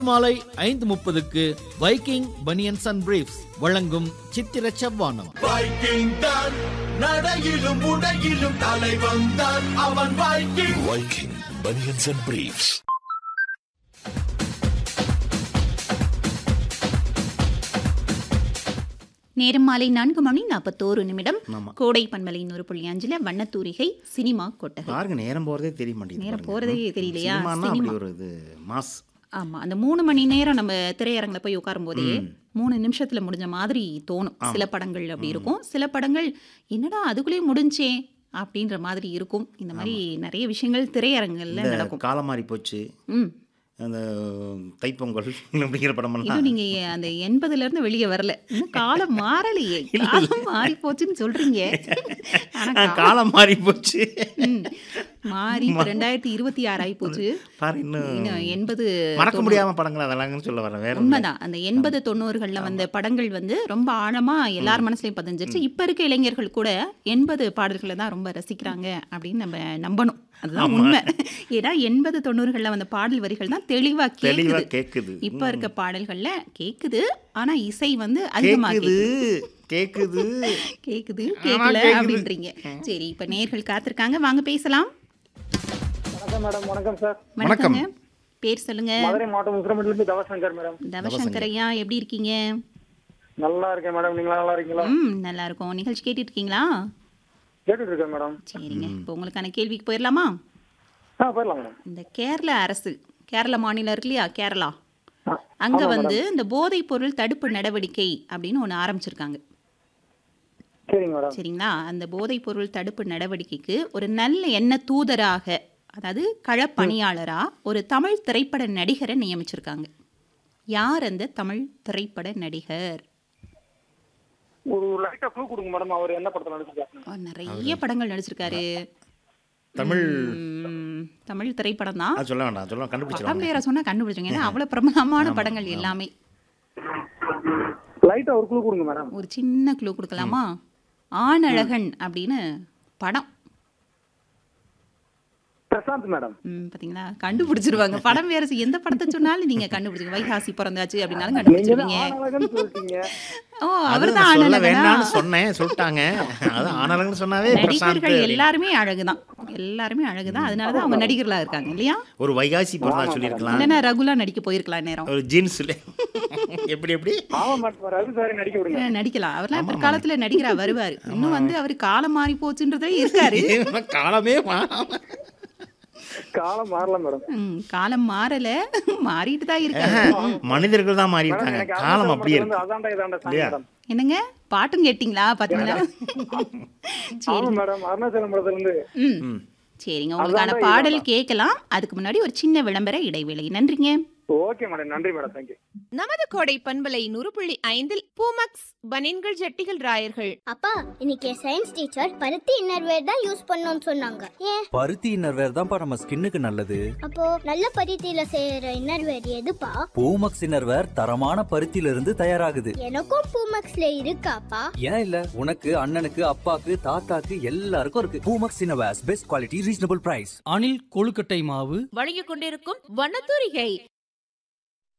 மாலை ஐந்து முப்பதுக்கு வைக்கிங் பனியன்ஸ் அண்ட் பிரீஃப்ஸ் வழங்கும் சித்திர செவ்வானம் வைக்கிங் தான் நடையிலும் உடையிலும் தலை வந்தான் அவன் Viking Viking Bunions and Briefs. நேரம் மாலை நான்கு மணி நாற்பத்தோரு நிமிடம் ஆமா. கோடை பண்பலை நூறு புள்ளி அஞ்சுல வண்ணத்தூரிகை சினிமா கொட்டகை பாருங்க நேரம் போறதே தெரிய மாட்டேங்குது நேரம் பாருங்க. போறதே தெரியலையா? சினிமான்னா அப்படி சினிமா. ஒரு இது மாஸ் ஆமா அந்த மூணு மணி நேரம் நம்ம திரையரங்கில் போய் உட்காரும் போதே மூணு நிமிஷத்துல முடிஞ்ச மாதிரி தோணும் சில படங்கள் அப்படி இருக்கும் சில படங்கள் என்னடா அதுக்குள்ளேயே முடிஞ்சே அப்படின்ற மாதிரி இருக்கும் இந்த மாதிரி நிறைய விஷயங்கள் திரையரங்குல இந்த நடக்கும் காலம் மாறி போச்சு ம் அந்த தைப்பொங்கல் அப்படிங்கிற படமெல்லாம் இன்னும் நீங்க அந்த எண்பதுல இருந்து வெளியே வரல இன்னும் காலம் மாறலையே காலம் மாறி போச்சுன்னு சொல்றீங்க ஆனா ஆ, காலம் மாறி போச்சு ம். மாறி இப்ப ரெண்டாயிரத்தி இருபத்தி ஆறு ஆகி போச்சு பாரு இன்னும் இன்னும் எண்பது மறக்க தொண்ணூறு. முடியாம படங்கள் அதெல்லாம்னு சொல்ல வரேன் வேற ஒண்ணும் உண்மைதான் அந்த எண்பது தொண்ணூறுகள்ல வந்த படங்கள் வந்து ரொம்ப ஆழமா எல்லார் மனசுலயும் பதிஞ்சிருச்சு இப்ப இருக்க இளைஞர்கள் கூட எண்பது பாடல்களை தான் ரொம்ப ரசிக்கிறாங்க அப்படின்னு நம்ம நம்பணும் அதுதான் உண்மை ஏன்னா எண்பது தொண்ணூறுகள்ல வந்த பாடல் வரிகள் தான் தெளிவா தெளிவா கேக்குது கேக்குது இப்ப இருக்க பாடல்கள்ல கேக்குது ஆனா இசை வந்து அதிகமா கேக்குது கேக்குது கேக்குது கேக்குது ஆமா, கேட்கல கேக்குது. அப்படின்றீங்க சரி இப்ப நேர்கள் காத்திருக்காங்க வாங்க பேசலாம் வணக்கம் மேடம் வணக்கம் சார் வணக்கம். வணக்கங்க பேர் சொல்லுங்க மதுரை மாவட்டம் உசிரமட்டிலிருந்து தவசங்கர் மேடம் தவசங்கர் ஐயா எப்படி இருக்கீங்க நல்லா இருக்கேன் மேடம் நீங்களா நல்லா இருக்கீங்களா ம் நல்லா இருக்கும் நிகழ்ச்சி கேட்டுட்டு இருக்கீங்களா கேட்டுட்டு இருக்கேன் மேடம் சரிங்க இப்போ உங்களுக்கான கேள்விக்கு போயிடலாமா ஆ போயிடலாம் மேடம் இந்த கேரள அரசு கேரள மாநிலம் இருக்கு இல்லையா கேரளா ஆ, அங்க ஆமா வந்து இந்த போதைப் பொருள் தடுப்பு நடவடிக்கை அப்படின்னு ஒன்று ஆரம்பிச்சிருக்காங்க சரிங்க மேடம் சரிங்களா அந்த போதைப் பொருள் தடுப்பு நடவடிக்கைக்கு ஒரு நல்ல எண்ண தூதராக அதாவது களப்பணியாளரா ஒரு தமிழ் திரைப்பட நடிகரை நியமிச்சிருக்காங்க யார் அந்த தமிழ் திரைப்பட நடிகர் ஒரு லைட்டா க்ளூ கொடுங்க மேடம் அவர் என்ன படத்துல நடிச்சிருக்காரு அவர் நிறைய படங்கள் நடிச்சிருக்காரு தமிழ் ம், தமிழ் திரைப்படம் தான் அது சொல்ல வேண்டாம் சொல்ல படம் கண்டுபிடிச்சிருவாங்க பேரை சொன்னா கண்டுபிடிச்சோங்க ஏன்னா அவ்வளவு பிரபலமான படங்கள் எல்லாமே லைட்டா ஒரு க்ளூ கொடுங்க மேடம் ஒரு சின்ன க்ளூ கொடுக்கலாமா ஆணழகன் அப்படின்னு படம் பிரசாந்த் மேடம் ம், பாத்தீங்களா கண்டுபிடிச்சிருவாங்க படம் வேற சி- எந்த படத்தை சொன்னாலும் நீங்க கண்டுபிடிச்சிங்க வைகாசி பிறந்தாச்சு அப்படின்னாலும் நீங்க தான் கண்டுபிடிச்சிருவீங்க ஆனழகன் சொல்லிட்டீங்க ஓ அது அவர் நான் தான் சொல்ல ஆணழகனா வேண்டாம்னு சொன்னேன் சொல்லிட்டாங்க அது ஆனலங்கன்னு சொன்னாவே பிரசாந்த் நடிகர்கள் அப்படின்னு. எல்லாருமே அழகுதான் எல்லாருமே அழகுதான் அதனாலதான் அவங்க நடிகர்களா இருக்காங்க இல்லையா ஒரு வைகாசி பிறந்தா சொல்லியிருக்கலாம் இல்லைன்னா ரகுலா நடிக்க போயிருக்கலாம் நேரம் ஒரு ஜீன்ஸ் எப்படி எப்படி ஆமா மேடம் ரவி சாரி நடிக்க விடுங்க அஹ் நடிக்கலாம் அவர்லாம் பிற்காலத்துல நடிகரா வருவாரு இன்னும் வந்து அவர் காலம் மாறி போச்சுன்றதே இருக்காரு காலமே மாறாம காலம் மாறல மேடம் ம், காலம் மாறல மாறிட்டு தான் இருக்காரு மனிதர்கள் தான் மாறி மேடம் இருக்காங்க எனக்கு காலம் அருணாச்சலம் அப்படியே படத்துல இருந்து இருக்கு அதாண்டா இதாண்டா சாங் இல்லையா? மேடம் என்னங்க பாட்டும் கேட்டிங்களா பாத்தீங்களா ஆமா மேடம் அருணாச்சலம் படத்துல இருந்து ம் சரிங்க உங்களுக்கான அதான்டா பாடல் இதான்டா. கேட்கலாம் அதுக்கு முன்னாடி ஒரு சின்ன விளம்பர இடைவேளை நன்றிங்க ஓகே மேடம் நன்றி மேடம் தேங்க்யூ நமது கோடை பண்பலை நூறு புள்ளி ஐந்தில் பூமக்ஸ் பனின்கள் ஜட்டிகள் ராயர்கள் அப்பா இன்னைக்கு சயின்ஸ் டீச்சர் பருத்தி இன்னர்வேர் தான் யூஸ் பண்ணோம்னு சொன்னாங்க ஏன் பருத்தி இன்னர்வேர் தான்ப்பா நம்ம ஸ்கின்னுக்கு நல்லது அப்போ நல்ல பருத்தியில செய்யற இன்னர்வேர் எதுப்பா பூமக்ஸ் இன்னர்வேர் தரமான பருத்தியில இருந்து தயாராகுது எனக்கும் பூமக்ஸ்ல இருக்காப்பா ஏன் இல்ல உனக்கு அண்ணனுக்கு அப்பாக்கு தாத்தாக்கு எல்லாருக்கும் இருக்கு பூமக்ஸ் innerwears best quality reasonable price Anil கொழுக்கட்டை மாவு வழங்கிக் கொண்டிருக்கும் வண்ணத்தூரிகை